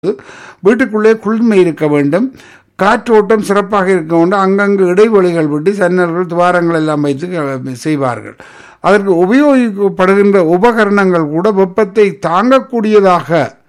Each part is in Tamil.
வீட்டுக்குள்ளே குளிர்மை இருக்க வேண்டும் காற்றோட்டம் சிறப்பாக இருக்க வேண்டும் அங்கங்கு இடைவெளிகள் விட்டு ஜன்னல்கள் துவாரங்கள் எல்லாம் வைத்து க- செய்வார்கள் அதற்கு உபயோகிக்கப்படுகின்ற உபகரணங்கள் கூட வெப்பத்தை தாங்கக்கூடியதாக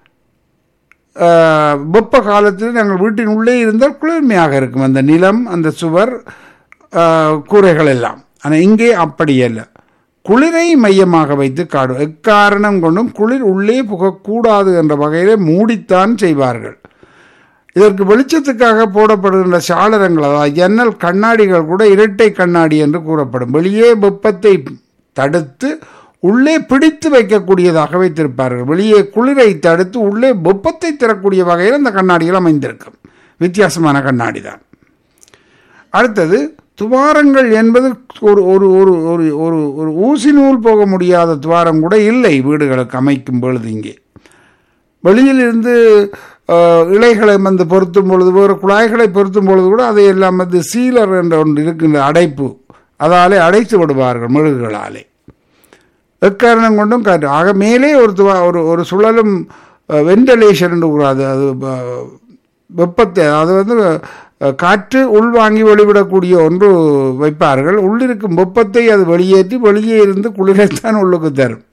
ஆஹ், வெப்ப காலத்தில் நாங்கள் வீட்டின் உள்ளே இருந்தால் குளிர்மையாக இருக்கும் அந்த நிலம் அந்த சுவர் ஆஹ், கூரைகள் எல்லாம் ஆனால் இங்கே அப்படி அல்ல குளிரை மையமாக வைத்து காடு எக்காரணம் கொண்டும் குளிர் உள்ளே புகக்கூடாது என்ற வகையிலே மூடித்தான் செய்வார்கள் இதற்கு வெளிச்சத்துக்காக போடப்படுகின்ற சாளரங்கள் அதாவது ஜன்னல் கண்ணாடிகள் கூட இரட்டை கண்ணாடி என்று கூறப்படும் வெளியே வெப்பத்தை தடுத்து உள்ளே பிடித்து வைக்கக்கூடியதாக வைத்திருப்பார்கள் வெளியே குளிரை தடுத்து உள்ளே வெப்பத்தை தரக்கூடிய வகையில் அந்த கண்ணாடிகள் அமைந்திருக்கும் வித்தியாசமான கண்ணாடி தான் அடுத்தது துவாரங்கள் என்பது ஒரு ஒரு ஒரு ஒரு ஒரு ஒரு ஊசி நூல் போக முடியாத துவாரம் கூட இல்லை வீடுகளுக்கு அமைக்கும் பொழுது இங்கே வெளியில் இருந்து அஹ், இலைகளை வந்து பொருத்தும் பொழுது வேறு குழாய்களை பொருத்தும் பொழுது கூட அதையெல்லாம் வந்து சீலர் என்ற ஒன்று இருக்கின்ற அடைப்பு அதாலே அடைத்து விடுவார்கள் மெழுகுகளாலே எக்காரணம் கொண்டும் காற்று ஆக மேலே ஒரு துவா ஒரு ஒரு சுழலும் வென்டிலேஷன் என்று கூறாது அது அஹ், வெப்பத்தை அது வந்து அஹ், காற்று உள்வாங்கி வெளிவிடக்கூடிய ஒன்று வைப்பார்கள் உள்ளிருக்கும் வெப்பத்தை அது வெளியேற்றி வெளியே இருந்து குளிரைத்தான் உள்ளுக்கு தரும்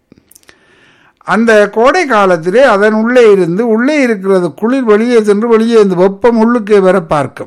அந்த கோடை காலத்திலே அதன் உள்ளே இருந்து உள்ளே இருக்கிறது குளிர் வெளியே சென்று வெளியே இந்த வெப்பம் உள்ளுக்கே வர பார்க்கும்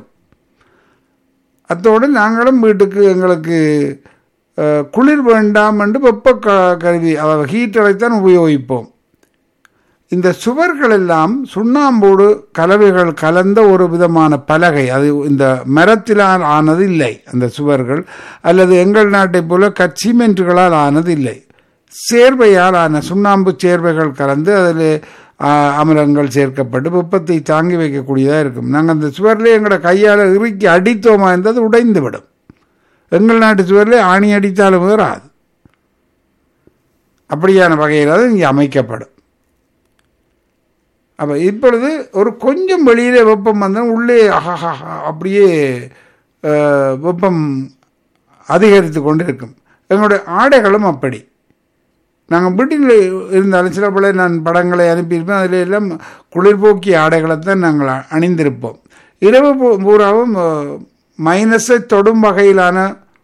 அத்தோடு நாங்களும் வீட்டுக்கு எங்களுக்கு அஹ், குளிர் வேண்டாம் என்று வெப்ப க கருவி அதாவது ஹீட்டரைத்தான் உபயோகிப்போம் இந்த சுவர்கள் எல்லாம் சுண்ணாம்போடு கலவைகள் கலந்த ஒரு விதமான பலகை அது இந்த மரத்திலால் ஆனது இல்லை அந்த சுவர்கள் அல்லது எங்கள் நாட்டைப் போல கச்சிமெண்ட்டுகளால் ஆனது இல்லை சேர்வையால் ஆன சுண்ணாம்பு சேர்வைகள் கலந்து அதில் அமிலங்கள் சேர்க்கப்பட்டு வெப்பத்தை தாங்கி வைக்கக்கூடியதாக இருக்கும் நாங்கள் அந்த சுவரில் எங்களோட கையால் இறுக்கி அடித்தோமா இருந்தது உடைந்து விடும் எங்கள் நாட்டு சுவரில் ஆணி அடித்தாலும் வராது அப்படியான வகையில் அது இங்கே அமைக்கப்படும் அப்போ இப்பொழுது ஒரு கொஞ்சம் வெளியிலே வெப்பம் வந்தால் உள்ளே அஹஹா அப்படியே அஹ், வெப்பம் அதிகரித்து கொண்டு இருக்கும் எங்களுடைய ஆடைகளும் அப்படி நாங்கள் வீட்டில் இருந்தாலும் சில பல நான் படங்களை அனுப்பியிருப்பேன் அதில் எல்லாம் குளிர்போக்கிய ஆடைகளை தான் நாங்கள் அ- அணிந்திருப்போம் இரவு பூ- பூராவும் அஹ், மைனஸை தொடும் வகையிலான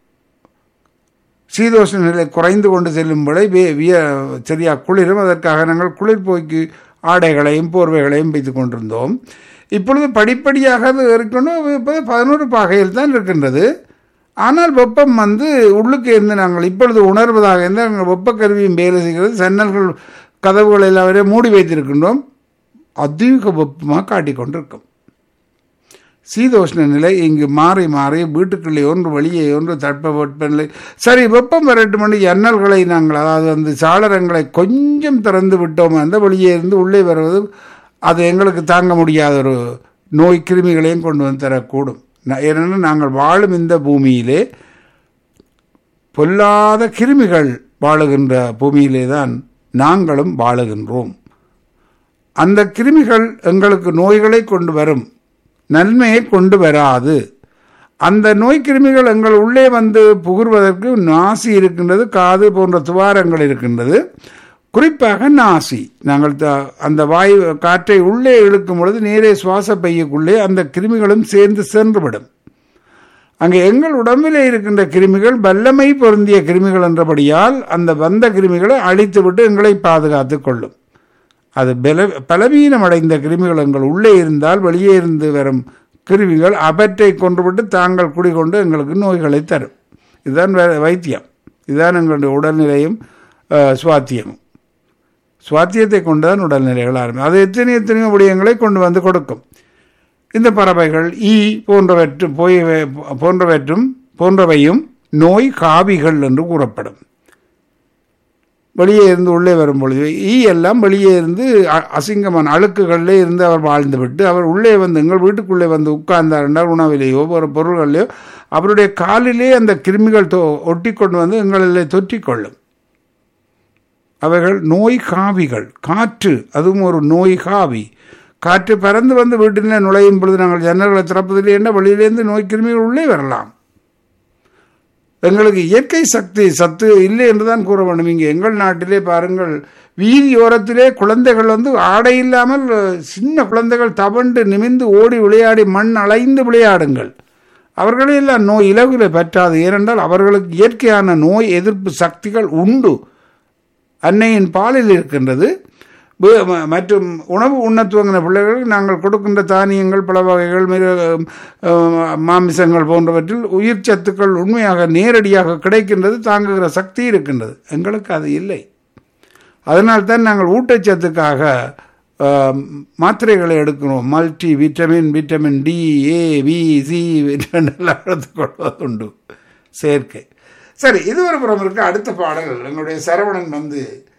சீதோஷ்ண நிலை குறைந்து கொண்டு செல்லும் பொழுது வே- விய சரியா குளிரும் அதற்காக நாங்கள் குளிர்போக்கி ஆடைகளையும் போர்வைகளையும் வைத்துக் கொண்டிருந்தோம் இப்பொழுது படிப்படியாக அது இருக்கணும் இப்போ பதினோரு பாகையில் தான் இருக்கின்றது ஆனால் வெப்பம் வந்து உள்ளுக்கு இருந்து நாங்கள் இப்பொழுது உணர்வதாக இருந்தால் நாங்கள் வெப்ப கருவியும் வேலை செய்கிறது ஜன்னல்கள் கதவுகள் எல்லாவரையும் மூடி வைத்திருக்கின்றோம் அதிக வெப்பமாக காட்டிக்கொண்டிருக்கும் சீதோஷ்ண நிலை இங்கு மாறி மாறி வீட்டுக்குள்ளே ஒன்று வெளியே ஒன்று தட்ப வெப்பநிலை சரி வெப்பம் வரட்டு மணி ஜன்னல்களை நாங்கள் அதாவது அந்த சாளரங்களை கொஞ்சம் திறந்து விட்டோம் அந்த வெளியே இருந்து உள்ளே வருவது அது எங்களுக்கு தாங்க முடியாத ஒரு நோய் கிருமிகளையும் கொண்டு வந்து தரக்கூடும் ந- ஏனென்றால் நாங்கள் வாழும் இந்த பூமியிலே பொல்லாத கிருமிகள் வாழுகின்ற பூமியிலே தான் நாங்களும் வாழுகின்றோம் அந்த கிருமிகள் எங்களுக்கு நோய்களை கொண்டு வரும் நன்மையை கொண்டு வராது அந்த நோய் கிருமிகள் எங்கள் உள்ளே வந்து புகுர்வதற்கு நாசி இருக்கின்றது காது போன்ற துவாரங்கள் இருக்கின்றது குறிப்பாக நாசி நாங்கள் த- அந்த வாயு காற்றை உள்ளே இழுக்கும் பொழுது நேரே சுவாச பையுக்குள்ளே அந்த கிருமிகளும் சேர்ந்து சென்றுவிடும் அங்கே எங்கள் உடம்பிலே இருக்கின்ற கிருமிகள் வல்லமை பொருந்திய கிருமிகள் என்றபடியால் அந்த வந்த கிருமிகளை அழித்துவிட்டு எங்களை பாதுகாத்துக் கொள்ளும் அது பல பலவீனம் அடைந்த கிருமிகள் எங்கள் உள்ளே இருந்தால் வெளியே இருந்து வரும் கிருமிகள் அவற்றை கொன்றுவிட்டு தாங்கள் குடிகொண்டு எங்களுக்கு நோய்களை தரும் இதுதான் வே- வைத்தியம் இதுதான் எங்களுடைய உடல்நிலையும் அஹ், சுவாத்தியமும் சுவாத்தியத்தை கொண்டுதான் உடல்நிலைகள் ஆரம்பி அது எத்தனை எத்தனையோ விடயங்களை கொண்டு வந்து கொடுக்கும் இந்த பறவைகள் ஈ போன்றவற்றும் போய் போன்றவற்றும் போன்றவையும் நோய் காவிகள் என்று கூறப்படும் வெளியே இருந்து உள்ளே வரும் பொழுது ஈ எல்லாம் வெளியே இருந்து அ- அசிங்கமான அழுக்குகளிலே இருந்து அவர் வாழ்ந்து விட்டு அவர் உள்ளே வந்து எங்கள் வீட்டுக்குள்ளே வந்து உட்கார்ந்தார் என்றால் உணவிலேயோ ஒரு பொருள்களிலேயோ அவருடைய காலிலே அந்த கிருமிகள் தொ ஒட்டி கொண்டு வந்து எங்களிலே தொற்றிக்கொள்ளும் அவைகள் நோய் காவிகள் காற்று அதுவும் ஒரு நோய் காவி காற்று பறந்து வந்து வீட்டிலே நுழையும் பொழுது நாங்கள் ஜன்னல்களை திறப்பதில்லை என்ற வெளியிலேருந்து நோய் கிருமிகள் உள்ளே வரலாம் எங்களுக்கு இயற்கை சக்தி சத்து இல்லை என்று தான் கூற வேண்டும் இங்கே எங்கள் நாட்டிலே பாருங்கள் வீதியோரத்திலே குழந்தைகள் வந்து ஆடை இல்லாமல் அஹ், சின்ன குழந்தைகள் தவண்டு நிமிந்து ஓடி விளையாடி மண் அலைந்து விளையாடுங்கள் அவர்களையெல்லாம் நோய் இலகுல பற்றாது ஏனென்றால் அவர்களுக்கு இயற்கையான நோய் எதிர்ப்பு சக்திகள் உண்டு அன்னையின் பாலில் இருக்கின்றது வே- ம- மற்றும் உணவு உண்ணத் துவங்கின பிள்ளைகளுக்கு நாங்கள் கொடுக்கின்ற தானியங்கள் பல வகைகள் மிரு அஹ், மாமிசங்கள் போன்றவற்றில் உயிர் சத்துக்கள் உண்மையாக நேரடியாக கிடைக்கின்றது தாங்குகிற சக்தி இருக்கின்றது எங்களுக்கு அது இல்லை அதனால்தான் நாங்கள் ஊட்டச்சத்துக்காக அஹ், மாத்திரைகளை எடுக்கிறோம் multi vitamin vitamin D A B C vitamin எல்லாம் எடுத்துக்கொள்வதுண்டு செயற்கை சரி இது ஒரு புறம் இருக்கு அடுத்த பாடல் எங்களுடைய சரவணன் வந்து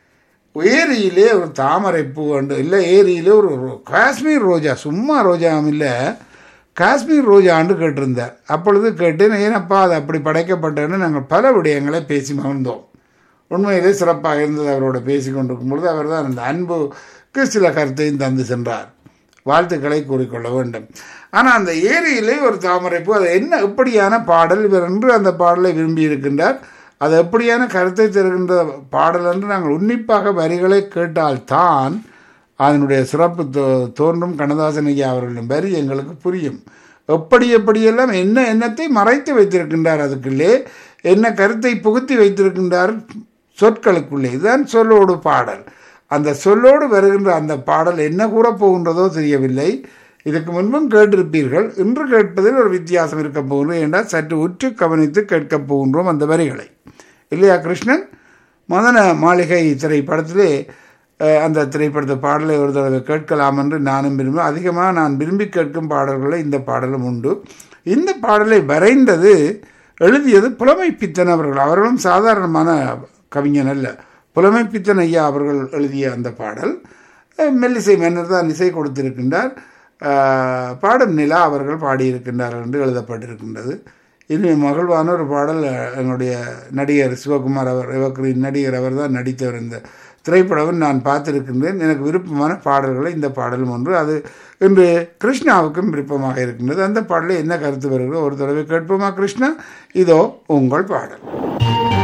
ஏரியிலே ஒரு தாமரை பூ உண்டு இல்லை ஏரியிலே ஒரு ரோ- காஷ்மீர் ரோஜா சும்மா ரோஜாவும் இல்லை காஷ்மீர் ரோஜாண்டு கேட்டிருந்தார் அப்பொழுது கேட்டேன் ஏனப்பா அது அப்படி படைக்கப்பட்டதுன்னு நாங்கள் பல விடயங்களை பேசி மகிழ்ந்தோம் உண்மையிலே சிறப்பாக இருந்தது அவரோட பேசி கொண்டிருக்கும் பொழுது அவர் தான் அந்த அன்புக்கு சில கருத்தையும் தந்து சென்றார் வாழ்த்துக்களை கூறிக்கொள்ள வேண்டும் ஆனால் அந்த ஏரியிலே ஒரு தாமரைப்பூ அது என்ன எப்படியான பாடல் இவர் என்று அந்த பாடலை விரும்பி இருக்கின்றார் அது எப்படியான கருத்தை தருகின்ற பாடல் என்று நாங்கள் உன்னிப்பாக வரிகளை கேட்டால்தான் அதனுடைய சிறப்பு தோ- தோன்றும் கண்ணதாசன் ஐயா அவர்களின் வரி எங்களுக்கு புரியும் எப்படி எப்படியெல்லாம் என்ன எண்ணத்தை மறைத்து வைத்திருக்கின்றார் அதுக்குள்ளே என்ன கருத்தை புகுத்தி வைத்திருக்கின்றார் சொற்களுக்குள்ளே இதுதான் சொல்லோடு பாடல் அந்த சொல்லோடு வருகின்ற அந்த பாடல் என்ன கூறப் போகின்றதோ தெரியவில்லை இதுக்கு முன்பும் கேட்டிருப்பீர்கள் இன்று கேட்பதில் ஒரு வித்தியாசம் இருக்க போகின்றது என்றால் சற்று உற்று கவனித்து கேட்கப் போகின்றோம் அந்த வரிகளை இல்லையா கிருஷ்ணன் மதன மாளிகை திரைப்படத்திலே அஹ், அந்த திரைப்படத்து பாடலை ஒரு தடவை கேட்கலாம் என்று நானும் விரும்பி அதிகமாக நான் விரும்பி கேட்கும் பாடல்களை இந்த பாடலும் உண்டு இந்த பாடலை வரைந்தது எழுதியது புலமை பித்தன் அவர்கள் அவர்களும் சாதாரணமான கவிஞன் அல்ல புலமை பித்தன் ஐயா அவர்கள் எழுதிய அந்த பாடல் அஹ், மெல்லிசை மன்னர் தான் இசை கொடுத்திருக்கின்றார் அஹ், பாடும் நிலா அவர்கள் பாடியிருக்கின்றார்கள் என்று எழுதப்பட்டிருக்கின்றது இன்னும் மகிழ்வான ஒரு பாடல் அஹ், என்னுடைய நடிகர் சிவகுமார் அவர் இவக்கரின் நடிகர் அவர் தான் நடித்தவர் இந்த திரைப்படம் நான் பார்த்திருக்கின்றேன் எனக்கு விருப்பமான பாடல்களை இந்த பாடலும் ஒன்று அது இன்று கிருஷ்ணாவுக்கும் விருப்பமாக இருக்கின்றது அந்த பாடலில் என்ன கருத்து வருகிறதோ ஒரு தடவை கேட்போமா கிருஷ்ணா இதோ உங்கள் பாடல்